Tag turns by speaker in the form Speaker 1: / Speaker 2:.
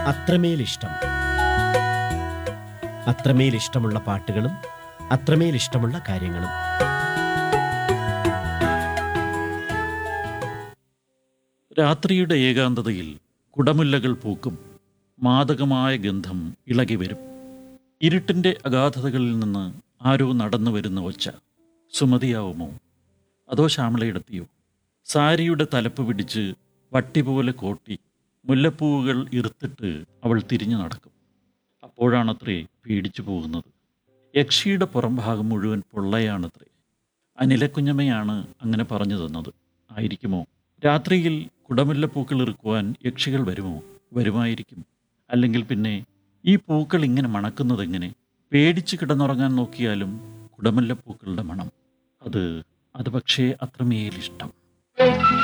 Speaker 1: അത്രമേൽ ഇഷ്ടം അത്രമേൽ ഇഷ്ടമുള്ള പാട്ടുകളും അത്രമേൽ ഇഷ്ടമുള്ള കാര്യങ്ങളും
Speaker 2: രാത്രിയുടെ ഏകാന്തതയിൽ കുടമുല്ലകൾ പൂക്കും മാദകമായ ഗന്ധം ഇളകി വരും ഇരുട്ടിൻ്റെ അഗാധതകളിൽ നിന്ന് ആരോ നടന്നു വരുന്ന ഒച്ച സുമതിയാവുമോ അതോ ശ്യാമളയിടത്തിയോ സാരിയുടെ തലപ്പ് പിടിച്ച് വട്ടി പോലെ കോട്ടി മുല്ലപ്പൂവുകൾ ഇറുത്തിട്ട് അവൾ തിരിഞ്ഞു നടക്കും അപ്പോഴാണത്രേ പേടിച്ചു പോകുന്നത് യക്ഷിയുടെ പുറംഭാഗം മുഴുവൻ പൊള്ളയാണത്രേ അനിലക്കുഞ്ഞമ്മയാണ് അങ്ങനെ പറഞ്ഞു തന്നത് ആയിരിക്കുമോ രാത്രിയിൽ കുടമുല്ലപ്പൂക്കൾ ഇറുക്കുവാൻ യക്ഷികൾ വരുമോ വരുമായിരിക്കും അല്ലെങ്കിൽ പിന്നെ ഈ പൂക്കൾ ഇങ്ങനെ മണക്കുന്നതെങ്ങനെ പേടിച്ച് കിടന്നുറങ്ങാൻ നോക്കിയാലും കുടമുല്ലപ്പൂക്കളുടെ മണം അത് അത് പക്ഷേ അത്രമേൽ ഇഷ്ടം